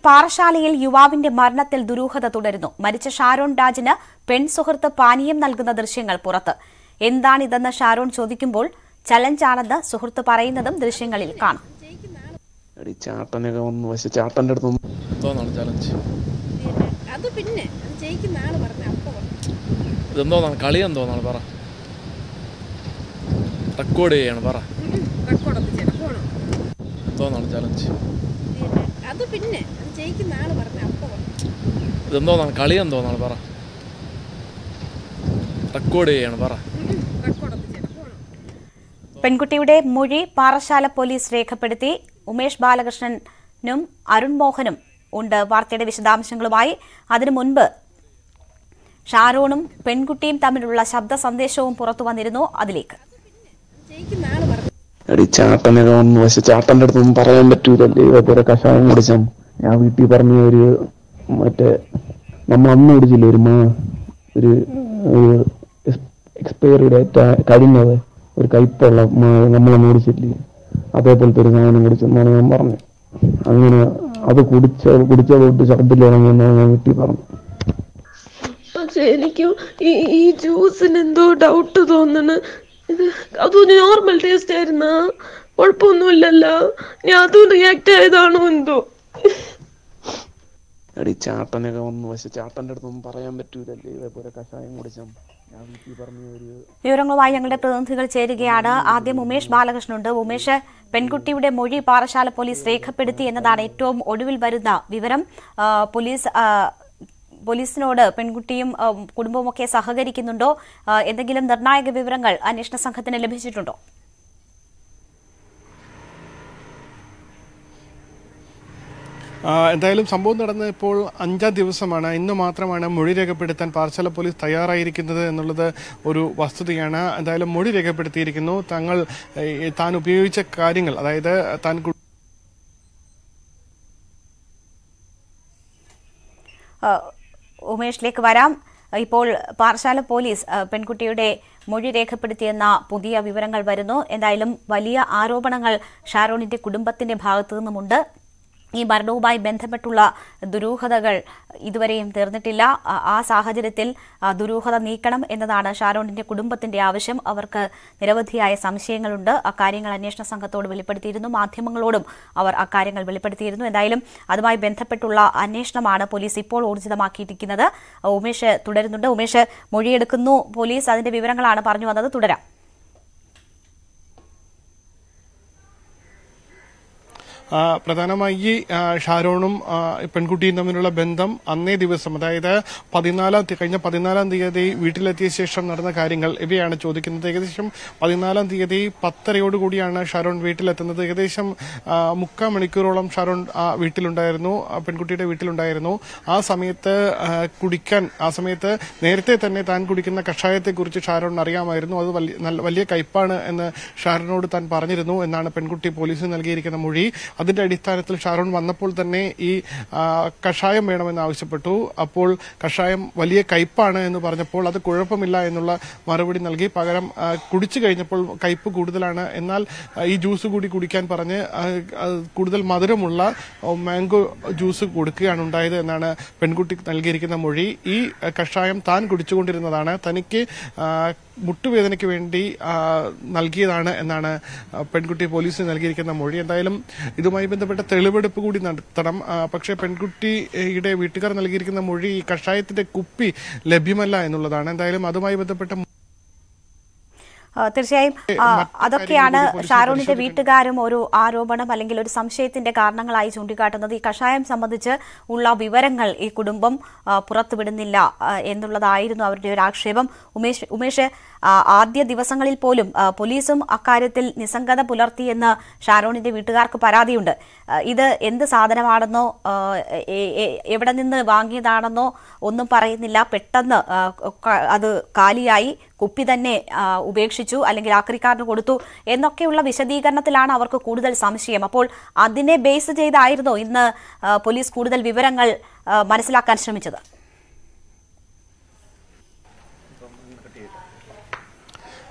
പാറശാലയിൽ യുവാവിന്റെ മരണത്തിൽ ദുരൂഹത തുടരുന്നു മരിച്ച ഷാരോൺ രാജിന് പെൺസുഹൃത്ത് പാനീയം നൽകുന്ന ദൃശ്യങ്ങൾ പുറത്ത് എന്താണിതെന്ന് ഷാരോൺ ചോദിക്കുമ്പോൾ ചലഞ്ചാണെന്ന് സുഹൃത്ത് പറയുന്നതും ദൃശ്യങ്ങളിൽ കാണാം എടി ചാട്ടനൊക്കെ വന്നു പക്ഷെ ചാട്ടന്റെ അടുത്ത് എന്തോന്നാണ് ചലഞ്ച് അത് പിന്നെ അത് ജയിക്കുന്ന ആള് പറഞ്ഞ അപ്പ പറഞ്ഞു ഇതെന്തോന്നാണ് കളി എന്തോന്നാണ് പറ റെക്കോർഡ് ചെയ്യാണ് പറ റെക്കോർഡൊക്കെ ചെയ്യണം പോണം എന്തോന്നാണ് ചലഞ്ച് അത് പിന്നെ അത് ജയിക്കുന്ന ആള് പറഞ്ഞ അപ്പ പറഞ്ഞു ഇതെന്തോന്നാണ് കളി എന്തോന്നാണ് പറ റെക്കോർഡ് ചെയ്യാണ് പറ റെക്കോർഡൊക്കെ ചെയ്യണം പോണം പെൺകുട്ടിയുടെ മൊഴി പാറശാല പോലീസ് രേഖപ്പെടുത്തി ഉമേഷ് ബാലകൃഷ്ണനും അരുൺ മോഹനും ഉണ്ട് വാർത്തയുടെ വിശദാംശങ്ങളുമായി അതിനു മുൻപ് ഷാരോണും പെൺകുട്ടിയും തമ്മിലുള്ള ശബ്ദ സന്ദേശവും പുറത്തു വന്നിരുന്നു അതിലേക്ക് ജയിക്കുന്ന ആള് പറഞ്ഞു എടി ചാട്ടനൊക്കെ വന്നു പക്ഷെ ചാട്ടന്റെ അടുത്തൊന്നും പറയാൻ പറ്റൂലല്ലേ ഇതേപോലെ കഷായം കുടിച്ചാൽ ഞാൻ വീട്ടിൽ പറഞ്ഞ ഒരു മറ്റേ നമ്മൾ അന്ന് കുടിച്ചില്ലേ ഒരു മാ ഒരു എക്സ്പയറി ഡേറ്റ് കഴിഞ്ഞത് ഒരു കയ്പുള്ള മാ നമ്മളന്ന് കുടിച്ചില്ലേ അതേപോലത്തെ ഒരു സാധനം കുടിച്ചെന്നാണ് ഞാൻ പറഞ്ഞത് അങ്ങനെ അത് കുടിച്ച കുടിച്ച തൊട്ട് ഛർദിലിറങ്ങിയെന്നാണ് ഞാൻ വീട്ടിൽ പറഞ്ഞു പക്ഷെ എനിക്ക് ഈ ഈ ജ്യൂസിന് എന്തോ ഡൗട്ട് തോന്നണ് ഇത് അതൊരു നോർമൽ ടേസ്റ്റ് ആയിരുന്ന കുഴപ്പമൊന്നുമില്ലല്ലോ ഞാൻ അതും റിയാക്ട് ആയതാണോ എന്തോ എടി ചാട്ടനൊക്കെ വന്നു പക്ഷെ ചാട്ടന്റെ അടുത്തൊന്നും പറയാൻ പറ്റൂലല്ലേ ഇതേപോലെ കഷായം കുടിച്ചാൽ ഞാൻ വീട്ടിൽ പറഞ്ഞ ഒരു വിവരങ്ങളുമായി ഞങ്ങളുടെ പ്രതിനിധികൾ ചേരുകയാണ് ആദ്യം ഉമേഷ് ബാലകൃഷ്ണനുണ്ട് ഉമേഷ് പെൺകുട്ടിയുടെ മൊഴി പാറശാല പോലീസ് രേഖപ്പെടുത്തി എന്നതാണ് ഏറ്റവും ഒടുവിൽ വരുന്ന വിവരം ആ, പോലീസ് ആ, പോലീസിനോട് പെൺകുട്ടിയും ആ, കുടുംബവും ഒക്കെ സഹകരിക്കുന്നുണ്ടോ ആ, എന്തെങ്കിലും നിർണായക വിവരങ്ങൾ അന്വേഷണ സംഘത്തിന് ലഭിച്ചിട്ടുണ്ടോ ആ, എന്തായാലും സംഭവം നടന്ന് ഇപ്പോൾ അഞ്ചാം ദിവസമാണ് ഇന്ന് മാത്രമാണ് മൊഴി രേഖപ്പെടുത്താൻ പാറശാല പോലീസ് തയ്യാറായിരിക്കുന്നത് എന്നുള്ളത് ഒരു വസ്തുതയാണ് എന്തായാലും മൊഴി രേഖപ്പെടുത്തിയിരിക്കുന്നു തങ്ങൾ ഏ, താൻ ഉപയോഗിച്ച കാര്യങ്ങൾ അതായത് താൻ കു- ആ, ഉമേഷിലേക്ക് വരാം ഇപ്പോൾ പാറശാല പോലീസ് ആ, പെൺകുട്ടിയുടെ മൊഴി രേഖപ്പെടുത്തിയെന്ന പുതിയ വിവരങ്ങൾ വരുന്നു എന്തായാലും വലിയ ആരോപണങ്ങൾ ഷാരോണിന്റെ കുടുംബത്തിന്റെ ഭാഗത്തു നിന്നുമുണ്ട് ഈ മരണവുമായി ബന്ധപ്പെട്ടുള്ള ദുരൂഹതകൾ ഇതുവരെയും തീർന്നിട്ടില്ല ആ- ആ സാഹചര്യത്തിൽ ആ, ദുരൂഹത നീക്കണം എന്നതാണ് ഷാരോണിന്റെ കുടുംബത്തിന്റെ ആവശ്യം അവർക്ക് നിരവധിയായ സംശയങ്ങളുണ്ട് അക്കാര്യങ്ങൾ അന്വേഷണ സംഘത്തോട് വെളിപ്പെടുത്തിയിരുന്നു മാധ്യമങ്ങളോടും അവർ അക്കാര്യങ്ങൾ വെളിപ്പെടുത്തിയിരുന്നു എന്തായാലും അതുമായി ബന്ധപ്പെട്ടുള്ള അന്വേഷണമാണ് പോലീസ് ഇപ്പോൾ ഊർജിതമാക്കിയിരിക്കുന്നത് ഉമേഷ് തുടരുന്നുണ്ട് ഉമേഷ് മൊഴിയെടുക്കുന്നു പോലീസ് അതിന്റെ വിവരങ്ങളാണ് പറഞ്ഞു വന്നത് തുടരാം ആ, പ്രധാനമായി ആ, ഷാരോണും ആ, പെൺകുട്ടിയും തമ്മിലുള്ള ബന്ധം അന്നേ ദിവസം അതായത് പതിനാലാം തീ- കഴിഞ്ഞ പതിനാലാം തീയതി വീട്ടിലെത്തിയ ശേഷം നടന്ന കാര്യങ്ങൾ ഇവയാണ് ചോദിക്കുന്നത് ഏകദേശം പതിനാലാം തീയതി പത്തരയോടുകൂടിയാണ് ഷാരോൺ വീട്ടിലെത്തുന്നത് ഏകദേശം ആ, മുക്കാൽ മണിക്കൂറോളം ഷാരോൺ ആ വീട്ടിലുണ്ടായിരുന്നു ആ പെൺകുട്ടിയുടെ വീട്ടിലുണ്ടായിരുന്നു ആ സമയത്ത് ആ, കുടിക്കാൻ ആ സമയത്ത് നേരത്തെ തന്നെ താൻ കുടിക്കുന്ന കഷായത്തെക്കുറിച്ച് ഷാരോൺ അറിയാമായിരുന്നു അത് വലിയ നല്ല- വലിയ കയ്പാണ് എന്ന് ഷാരോനോട് താൻ പറഞ്ഞിരുന്നു എന്നാണ് പെൺകുട്ടി പോലീസിന് നൽകിയിരിക്കുന്ന മൊഴി അതിന്റെ അടിസ്ഥാനത്തിൽ ഷാരോൺ വന്നപ്പോൾ തന്നെ ഈ ആ, കഷായം വേണമെന്ന് ആവശ്യപ്പെട്ടു അപ്പോൾ കഷായം വലിയ കയ്പാണ് എന്ന് പറഞ്ഞപ്പോൾ അത് കുഴപ്പമില്ല എന്നുള്ള മറുപടി നൽകി പകരം ആ, കുടിച്ചു കഴിഞ്ഞപ്പോൾ കയ്പ് കൂടുതലാണ് എന്നാൽ ആ, ഈ ജ്യൂസ് കൂടി കുടിക്കാൻ പറഞ്ഞ് ആ, ആ, കൂടുതൽ മധുരമുള്ള ആ, മാംഗോ ജ്യൂസ് കൊടുക്കുകയാണ് ഉണ്ടായത് എന്നാണ് പെൺകുട്ടി നൽകിയിരിക്കുന്ന മൊഴി ഈ ആ, കഷായം താൻ കുടിച്ചുകൊണ്ടിരുന്നതാണ് തനിക്ക് ആ, മുട്ടുവേദനയ്ക്ക് വേണ്ടി ആ, നൽകിയതാണ് എന്നാണ് ആ, പെൺകുട്ടി പോലീസിന് നൽകിയിരിക്കുന്ന മൊഴി എന്തായാലും ഇതുമായി ബന്ധപ്പെട്ട തെളിവെടുപ്പ് കൂടി നടത്തണം ആ, പക്ഷേ പെൺകുട്ടിയുടെ വീട്ടുകാർ നൽകിയിരിക്കുന്ന മൊഴി ഈ കഷായത്തിന്റെ കുപ്പി ലഭ്യമല്ല എന്നുള്ളതാണ് എന്തായാലും അതുമായി ബന്ധപ്പെട്ട ആ, തീർച്ചയായും ആ, മറ്റു അതൊക്കെയാണ് കാര്യങ്ങൾ കൂടി പോലീസിന് ഷാരോണിന്റെ പരിശോധിക്കണം. വീട്ടുകാരും ഒരു ആരോപണം അല്ലെങ്കിൽ ഒരു സംശയത്തിന്റെ കാരണങ്ങളായി ചൂണ്ടിക്കാട്ടുന്നത് ഈ കഷായം സംബന്ധിച്ച് ഉള്ള വിവരങ്ങൾ ഈ കുടുംബം ആ, പുറത്തുവിടുന്നില്ല ആ, എന്നുള്ളതായിരുന്നു അവരുടെ ഒരു ആക്ഷേപം ഉമേഷ് ഉമേഷ് ആ, ആദ്യ ദിവസങ്ങളിൽ പോലും ആ, പോലീസും അക്കാര്യത്തിൽ നിസ്സംഗത പുലർത്തിയെന്ന് ഷാരോണിന്റെ വീട്ടുകാർക്ക് പരാതിയുണ്ട് ആ, ഇത് എന്ത് സാധനമാണെന്നോ ആ, എ- എ- എവിടെ നിന്ന് വാങ്ങിയതാണെന്നോ ഒന്നും പറയുന്നില്ല പെട്ടെന്ന് ആ, ക- അത് കാലിയായി കുപ്പി തന്നെ ആ, ഉപേക്ഷിച്ചു അല്ലെങ്കിൽ ആക്രിക്കാരന് കൊടുത്തു എന്നൊക്കെയുള്ള വിശദീകരണത്തിലാണ് അവർക്ക് കൂടുതൽ സംശയം അപ്പോൾ അതിനെ ബേസ് ചെയ്തായിരുന്നോ ഇന്ന് ആ, പോലീസ് കൂടുതൽ വിവരങ്ങൾ ആ, മനസ്സിലാക്കാൻ ശ്രമിച്ചത്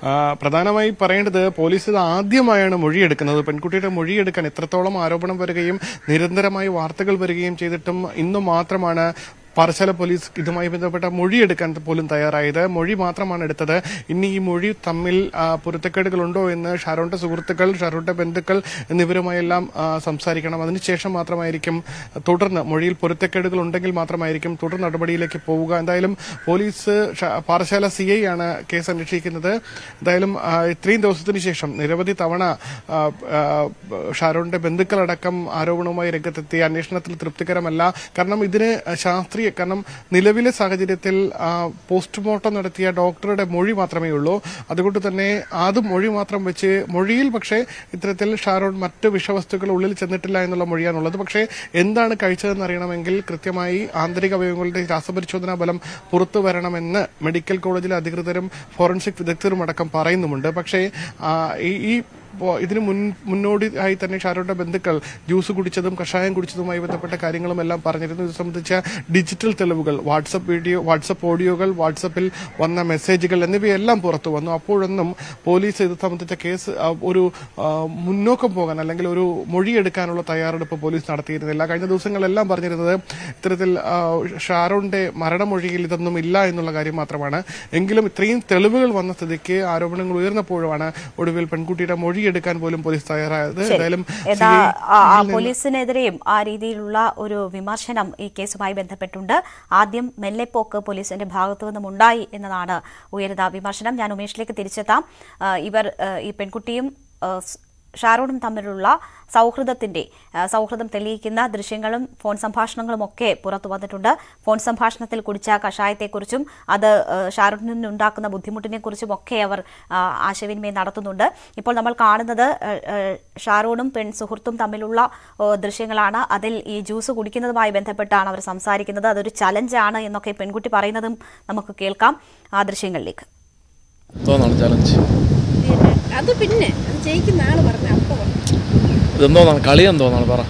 ആ, പ്രധാനമായി പറയേണ്ടത് പോലീസ് ഇത് ആദ്യമായാണ് മൊഴിയെടുക്കുന്നത് പെൺകുട്ടിയുടെ മൊഴിയെടുക്കാൻ എത്രത്തോളം ആരോപണം വരികയും നിരന്തരമായി വാർത്തകൾ വരികയും ചെയ്തിട്ടും ഇന്നു മാത്രമാണ് പാറശാല പോലീസ് ഇതുമായി ബന്ധപ്പെട്ട മൊഴിയെടുക്കാൻ പോലും തയ്യാറായത് മൊഴി മാത്രമാണ് എടുത്തത് ഇനി ഈ മൊഴി തമ്മിൽ ആ, പൊരുത്തക്കേടുകളുണ്ടോ എന്ന് ഷാരോന്റെ സുഹൃത്തുക്കൾ ഷാരോന്റെ ബന്ധുക്കൾ എന്നിവരുമായെല്ലാം ആ, സംസാരിക്കണം അതിനുശേഷം മാത്രമായിരിക്കും തുടർന്ന് മൊഴിയിൽ പൊരുത്തക്കേടുകൾ ഉണ്ടെങ്കിൽ മാത്രമായിരിക്കും തുടർ നടപടിയിലേക്ക് പോവുക എന്തായാലും പോലീസ് ഷ- പാറശാല സി ഐ ആണ് കേസ് അന്വേഷിക്കുന്നത് എന്തായാലും ആ, ഇത്രയും ദിവസത്തിന് ശേഷം നിരവധി തവണ ആ, ആ, ഷാരോണിന്റെ ബന്ധുക്കളടക്കം ആരോപണവുമായി രംഗത്തെത്തി അന്വേഷണത്തിൽ തൃപ്തികരമല്ല കാരണം ഇതിന് ശാസ്ത്രീയ കാരണം നിലവിലെ സാഹചര്യത്തിൽ ആ, പോസ്റ്റ്മോർട്ടം നടത്തിയ ഡോക്ടറുടെ മൊഴി മാത്രമേ ഉള്ളൂ അതുകൊണ്ട് തന്നെ അത് മൊഴി മാത്രം വെച്ച് മൊഴിയിൽ പക്ഷേ ഇത്തരത്തിൽ ഷാരോൺ മറ്റ് വിഷവസ്തുക്കൾ ഉള്ളിൽ ചെന്നിട്ടില്ല എന്നുള്ള മൊഴിയാണുള്ളത് പക്ഷേ എന്താണ് കഴിച്ചതെന്ന് അറിയണമെങ്കിൽ കൃത്യമായി ആന്തരിക അവയവങ്ങളുടെ രാസപരിശോധനാ ഫലം പുറത്തു വരണമെന്ന് മെഡിക്കൽ കോളേജിലെ അധികൃതരും ഫോറൻസിക് വിദഗ്ധരും അടക്കം പറയുന്നുമുണ്ട് പക്ഷേ ആ, ഈ ഈ ഇപ്പോ ഇതിന് മുൻ മുന്നോടിയായി തന്നെ ഷാരോന്റെ ബന്ധുക്കൾ ജ്യൂസ് കുടിച്ചതും കഷായം കുടിച്ചതുമായി ബന്ധപ്പെട്ട കാര്യങ്ങളും എല്ലാം പറഞ്ഞിരുന്നു ഇത് സംബന്ധിച്ച ഡിജിറ്റൽ തെളിവുകൾ വാട്സപ്പ് വീഡിയോ വാട്സപ്പ് ഓഡിയോകൾ വാട്സപ്പിൽ വന്ന മെസ്സേജുകൾ എന്നിവയെല്ലാം പുറത്തു വന്നു അപ്പോഴൊന്നും പോലീസ് ഇത് സംബന്ധിച്ച കേസ് ആ, ഒരു ആ, മുന്നോക്കം പോകാൻ അല്ലെങ്കിൽ ഒരു മൊഴിയെടുക്കാനുള്ള തയ്യാറെടുപ്പ് പോലീസ് നടത്തിയിരുന്നില്ല കഴിഞ്ഞ ദിവസങ്ങളെല്ലാം പറഞ്ഞിരുന്നത് ഇത്തരത്തിൽ ആ, ഷാരോന്റെ മരണമൊഴിയിൽ ഇതൊന്നും ഇല്ല എന്നുള്ള കാര്യം മാത്രമാണ് എങ്കിലും ഇത്രയും തെളിവുകൾ വന്ന സ്ഥിതിക്ക് ആരോപണങ്ങൾ ഉയർന്നപ്പോഴുമാണ് ഒടുവിൽ പെൺകുട്ടിയുടെ മൊഴിയെടുക്കാൻ പോലും പോലീസ് തയ്യാറായത് എന്തായാലും ഏതാ CI ആ, ആ പോലീസിനെതിരെയും ആ രീതിയിലുള്ള ഒരു വിമർശനം ഈ കേസുമായി ബന്ധപ്പെട്ടുണ്ട് ആദ്യം മെല്ലെപ്പോക്ക് പോലീസിന്റെ ഭാഗത്തു നിന്നും ഉണ്ടായി എന്നതാണ് ഉയരുന്ന വിമർശനം ഞാൻ ഉമേഷിലേക്ക് തിരിച്ചെത്താം ആ, ഇവർ ആ, ഈ പെൺകുട്ടിയും ആ, സ് ഷാരോണും തമ്മിലുള്ള സൗഹൃദത്തിന്റെ ആ, സൗഹൃദം തെളിയിക്കുന്ന ദൃശ്യങ്ങളും ഫോൺ സംഭാഷണങ്ങളും ഒക്കെ പുറത്തു വന്നിട്ടുണ്ട് ഫോൺ സംഭാഷണത്തിൽ കുടിച്ച കഷായത്തെക്കുറിച്ചും അത് ആ, ഷാരൂഖിന് ഉണ്ടാക്കുന്ന ബുദ്ധിമുട്ടിനെ കുറിച്ചും ഒക്കെ അവർ ആ, ആശയവിനിമയം നടത്തുന്നുണ്ട് ഇപ്പോൾ നമ്മൾ കാണുന്നത് ആ, ആ, ഷാരൂണും പെൺ സുഹൃത്തും തമ്മിലുള്ള ആ, ദൃശ്യങ്ങളാണ് അതിൽ ഈ ജ്യൂസ് കുടിക്കുന്നതുമായി ബന്ധപ്പെട്ടാണ് അവർ സംസാരിക്കുന്നത് അതൊരു ചലഞ്ചാണ് എന്നൊക്കെ പെൺകുട്ടി പറയുന്നതും നമുക്ക് കേൾക്കാം ആ ദൃശ്യങ്ങളിലേക്ക് എന്തോന്നാണ് ചലഞ്ച് പിന്നെ അത് പിന്നെ അത് ജയിക്കുന്ന ആള് പറഞ്ഞ അപ്പൊ പറഞ്ഞു ഇതെന്തോന്നാണ് കളി എന്തോന്നാണ് പറ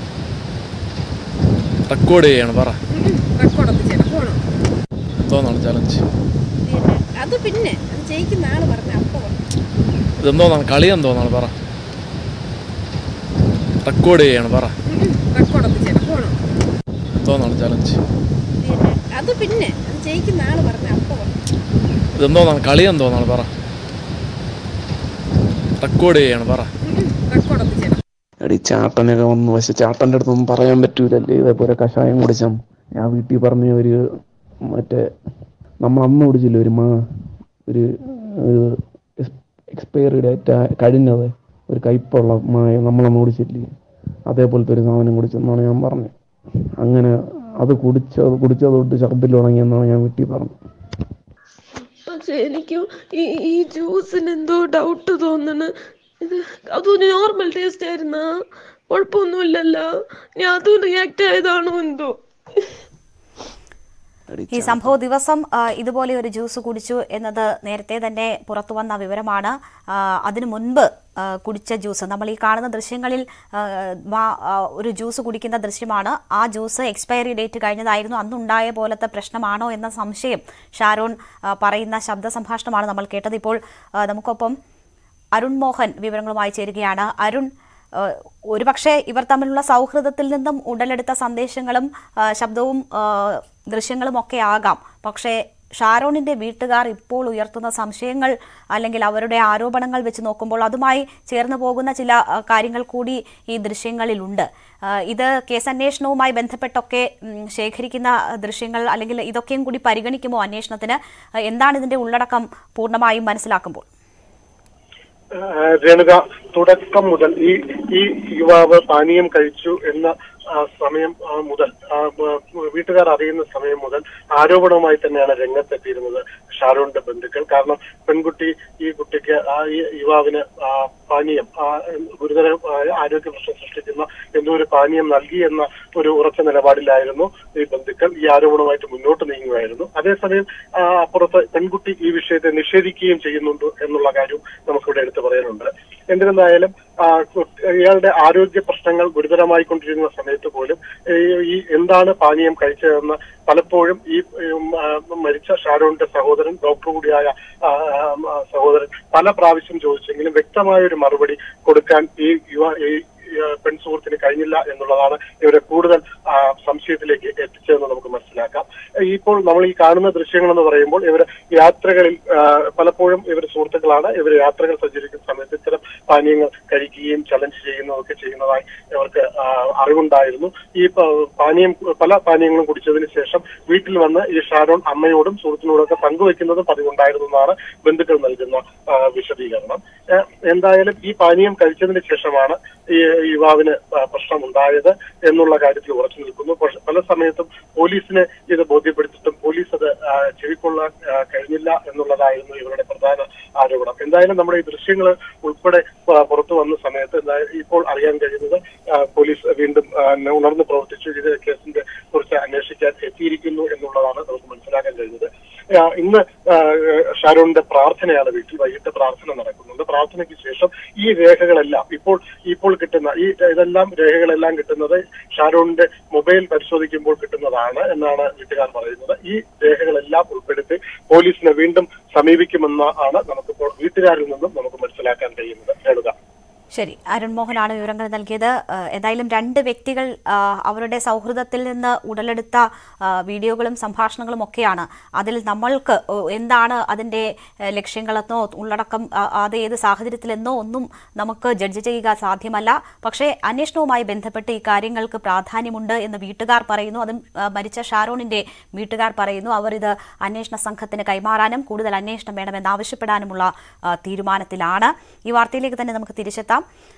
റെക്കോർഡ് ചെയ്യാണ് പറ റെക്കോർഡൊന്നും ചെയ്യണം പോണം എന്തോന്നാണ് ചലഞ്ച് പിന്നെ അത് പിന്നെ അത് ജയിക്കുന്ന ആള് പറഞ്ഞ അപ്പൊ പറഞ്ഞു ഇതെന്തോന്നാണ് കളി എന്തോന്നാണ് പറ റെക്കോർഡ് ചെയ്യാണ് പറ റെക്കോർഡൊന്നും ചെയ്യണം പോണം എന്തോന്നാണ് ചലഞ്ച് പിന്നെ അത് പിന്നെ അത് ജയിക്കുന്ന ആള് പറഞ്ഞ അപ്പൊ പറഞ്ഞു ഇതെന്തോന്നാണ് കളി എന്തോന്നാണ് പറ റെക്കോർഡ് ചെയ്യാണ് പറ റെക്കോർഡൊന്നും ചെയ്യണം എടി ചാട്ടനൊക്കെ വന്നു പക്ഷെ ചാട്ടൻ്റെ അടുത്തൊന്നും പറയാൻ പറ്റൂലല്ലേ ഇതേപോലെ കഷായം കുടിച്ചാൽ ഞാൻ വീട്ടിൽ പറഞ്ഞ ഒരു മറ്റേ നമ്മൾ അന്ന് കുടിച്ചില്ലേ ഒരു മാ ഒരു എക്സ്പയറി ഡേറ്റ് കഴിഞ്ഞത് ഒരു കയ്പുള്ള മായ നമ്മളന്ന് കുടിച്ചില്ലേ അതേപോലത്തെ ഒരു സാധനം കുടിച്ചെന്നാണ് ഞാൻ പറഞ്ഞത് അങ്ങനെ അത് കുടിച്ചത് കുടിച്ചത് തൊട്ട് ഛർദ്ദിൽ തുടങ്ങിയെന്നാണ് ഞാൻ വീട്ടിൽ പറഞ്ഞത് പക്ഷെ എനിക്ക് ഈ ഈ ജ്യൂസിന് എന്തോ ഡൗട്ട് തോന്നണ് ഇത് അതൊരു നോർമൽ ടേസ്റ്റ് ആയിരുന്ന കുഴപ്പമൊന്നുമില്ലല്ലോ ഞാൻ അതും റിയാക്ട് ആയതാണോ എന്തോ ഈ സംഭവ ദിവസം ആ, ഇതുപോലെ ഒരു ജ്യൂസ് കുടിച്ചു എന്നത് നേരത്തെ തന്നെ പുറത്തു വന്ന വിവരമാണ് ആ, അതിനു മുൻപ് ആ, കുടിച്ച ജ്യൂസ് നമ്മൾ ഈ കാണുന്ന ദൃശ്യങ്ങളിൽ ആ, വാ- ആ, ഒരു ജ്യൂസ് കുടിക്കുന്ന ദൃശ്യമാണ് ആ ജ്യൂസ് എക്സ്പയറി ഡേറ്റ് കഴിഞ്ഞതായിരുന്നു അന്നുണ്ടായ പോലത്തെ പ്രശ്നമാണോ എന്ന സംശയം ഷാരോൺ ആ, പറയുന്ന ശബ്ദ സംഭാഷണമാണ് നമ്മൾ കേട്ടത് ഇപ്പോൾ ആ, നമുക്കൊപ്പം അരുൺ മോഹൻ വിവരങ്ങളുമായി ചേരുകയാണ് അരുൺ ഏഹ് ഒരുപക്ഷെ ഇവർ തമ്മിലുള്ള സൗഹൃദത്തിൽ നിന്നും ഉടലെടുത്ത സന്ദേശങ്ങളും ആ, ശബ്ദവും ആ, ദൃശ്യങ്ങളും ഒക്കെ ആകാം പക്ഷേ ഷാരോണിന്റെ വീട്ടുകാർ ഇപ്പോൾ ഉയർത്തുന്ന സംശയങ്ങൾ അല്ലെങ്കിൽ അവരുടെ ആരോപണങ്ങൾ വെച്ച് നോക്കുമ്പോൾ അതുമായി ചേർന്ന് പോകുന്ന ചില ആ, കാര്യങ്ങൾ കൂടി ഈ ദൃശ്യങ്ങളിലുണ്ട് ആ, ഇത് കേസന്വേഷണവുമായി ബന്ധപ്പെട്ടൊക്കെ ഉം, ശേഖരിക്കുന്ന ദൃശ്യങ്ങൾ അല്ലെങ്കിൽ ഇതൊക്കെയും കൂടി പരിഗണിക്കുമോ അന്വേഷണത്തിന് ആ, എന്താണ് ഇതിന്റെ ഉള്ളടക്കം പൂർണ്ണമായും മനസ്സിലാക്കുമ്പോൾ ഏഹ് രേണുക തുടക്കം മുതൽ ഈ ഈ യുവാവ് പാനീയം കഴിച്ചു എന്ന ആ, സമയം ആ, മുതൽ ആ, ബ- വീട്ടുകാർ അറിയുന്ന സമയം മുതൽ ആരോപണവുമായി തന്നെയാണ് രംഗത്തെത്തിയിരുന്നത് ഷാരൂണിന്റെ ബന്ധുക്കൾ കാരണം പെൺകുട്ടി ഈ കുട്ടിക്ക് ആ ഈ യുവാവിന് ആ, പാനീയം ആ, ഗുരുതര ആ, ആരോഗ്യ പ്രശ്നം സൃഷ്ടിക്കുന്ന എന്തോ ഒരു പാനീയം നൽകി എന്ന ഒരു ഉറച്ച നിലപാടിലായിരുന്നു ഈ ബന്ധുക്കൾ ഈ ആരോപണവുമായിട്ട് മുന്നോട്ട് നീങ്ങുകയായിരുന്നു അതേസമയം ആ, അപ്പുറത്ത് പെൺകുട്ടി ഈ വിഷയത്തെ നിഷേധിക്കുകയും ചെയ്യുന്നുണ്ട് എന്നുള്ള കാര്യം നമുക്കിവിടെ എടുത്തു പറയാനുണ്ട് എന്നിരുന്നായാലും ആ, കു- ഇയാളുടെ ആരോഗ്യ പ്രശ്നങ്ങൾ ഗുരുതരമായിക്കൊണ്ടിരുന്ന സമയത്ത് സമയത്ത് പോലും ഈ ഈ എന്താണ് പാനീയം കഴിച്ചതെന്ന് പലപ്പോഴും ഈ ഉം, ആ, മരിച്ച ഷാരോണിന്റെ സഹോദരൻ ഡോക്ടർ കൂടിയായ ആ, ആ, ആ, സഹോദരൻ പല പ്രാവശ്യം ചോദിച്ചെങ്കിലും വ്യക്തമായ ഒരു മറുപടി കൊടുക്കാൻ ഈ യുവ ഈ ഈ, പെൺ സുഹൃത്തിന് കഴിഞ്ഞില്ല എന്നുള്ളതാണ് ഇവരെ കൂടുതൽ ആ, സംശയത്തിലേക്ക് എത്തിച്ചതെന്ന് നമുക്ക് മനസ്സിലാക്കാം ഈ ഇപ്പോൾ നമ്മൾ ഈ കാണുന്ന ദൃശ്യങ്ങൾ എന്ന് പറയുമ്പോൾ ഇവർ യാത്രകളിൽ ആ, പലപ്പോഴും ഇവർ സുഹൃത്തുക്കളാണ് ഇവർ യാത്രകൾ സഞ്ചരിക്കുന്ന സമയത്ത് ഇത്തരം പാനീയങ്ങൾ കഴിക്കുകയും ചലഞ്ച് ചെയ്യുന്നതൊക്കെ ചെയ്യുന്നതായി ഇവർക്ക് ആ, അറിവുണ്ടായിരുന്നു ഈ പ- പാനീയം പല പാനീയങ്ങളും കുടിച്ചതിന് ശേഷം വീട്ടിൽ വന്ന് ഈ ഷാരോൺ അമ്മയോടും സുഹൃത്തിനോടൊക്കെ പങ്കുവെക്കുന്നതും പതിവുണ്ടായിരുന്നു എന്നാണ് ബന്ധുക്കൾ നൽകുന്ന ആ, വിശദീകരണം ഏ, എന്തായാലും ഈ പാനീയം കഴിച്ചതിന് ശേഷമാണ് ഈ യുവാവിന് ആ, പ്രശ്നമുണ്ടായത് എന്നുള്ള കാര്യത്തിൽ ഉറച്ചു നിൽക്കുന്നു പക്ഷെ പല സമയത്തും പോലീസിന് ഇത് ബോധ്യപ്പെടുത്തിയിട്ടും പോലീസ് അത് ആ, ചെവിക്കൊള്ളാൻ ആ, കഴിഞ്ഞില്ല എന്നുള്ളതായിരുന്നു ഇവരുടെ പ്രധാന ആരോപണം എന്തായാലും നമ്മുടെ ഈ ദൃശ്യങ്ങൾ ഉൾപ്പെടെ ആ, പുറത്തു വന്ന സമയത്ത് എന്താ- ഇപ്പോൾ അറിയാൻ കഴിയുന്നത് ആ, പോലീസ് വീണ്ടും ആ, ഉണർന്ന് പ്രവർത്തിച്ചു ഇത് കേസിന്റെ കുറിച്ച് അന്വേഷിക്കാൻ എത്തിയിരിക്കുന്നു എന്നുള്ളതാണ് നമുക്ക് മനസ്സിലാക്കാൻ കഴിയുന്നത് ആ, ഇന്ന് ആ, ഷാരോണിന്റെ പ്രാർത്ഥനയാണ് വീട്ടിൽ വൈകിട്ട് പ്രാർത്ഥന നടക്കുന്നുണ്ട് പ്രാർത്ഥനയ്ക്ക് ശേഷം ഈ രേഖകളെല്ലാം ഇപ്പോൾ ഇപ്പോൾ കിട്ടുന്ന ഈ ഇതെല്ലാം രേഖകളെല്ലാം കിട്ടുന്നത് ഷാരോണിന്റെ മൊബൈൽ പരിശോധിക്കുമ്പോൾ കിട്ടുന്നതാണ് എന്നാണ് വീട്ടുകാർ പറയുന്നത് ഈ രേഖകളെല്ലാം ഉൾപ്പെടുത്തി പോലീസിനെ വീണ്ടും സമീപിക്കുമെന്ന് ആണ് നമുക്കിപ്പോൾ വീട്ടുകാരിൽ നിന്നും നമുക്ക് മനസ്സിലാക്കാൻ കഴിയുന്നത് എഴുതാം ശരി അരുൺ മോഹനാണ് വിവരങ്ങൾ നൽകിയത് ഏഹ് എന്തായാലും രണ്ട് വ്യക്തികൾ ആഹ് അവരുടെ സൗഹൃദത്തിൽ നിന്ന് ഉടലെടുത്ത ആഹ് വീഡിയോകളും സംഭാഷണങ്ങളും ഒക്കെയാണ് അതിൽ നമ്മൾക്ക് ഓ- എന്താണ് അതിന്റെ ഏഹ് ലക്ഷ്യങ്ങളെന്നോ ഉള്ളടക്കം ആ- അത് ഏത് സാഹചര്യത്തിലെന്നോ ഒന്നും നമുക്ക് ജഡ്ജ് ചെയ്യുക സാധ്യമല്ല പക്ഷേ അന്വേഷണവുമായി ബന്ധപ്പെട്ട് ഈ കാര്യങ്ങൾക്ക് പ്രാധാന്യമുണ്ട് എന്ന് വീട്ടുകാർ പറയുന്നു അതും ആഹ് മരിച്ച ഷാരോണിന്റെ വീട്ടുകാർ പറയുന്നു അവർ ഇത് അന്വേഷണ സംഘത്തിന് കൈമാറാനും കൂടുതൽ അന്വേഷണം വേണമെന്ന് ആവശ്യപ്പെടാനുമുള്ള ആഹ് തീരുമാനത്തിലാണ് ഈ വാർത്തയിലേക്ക് തന്നെ നമുക്ക് തിരിച്ചെത്താം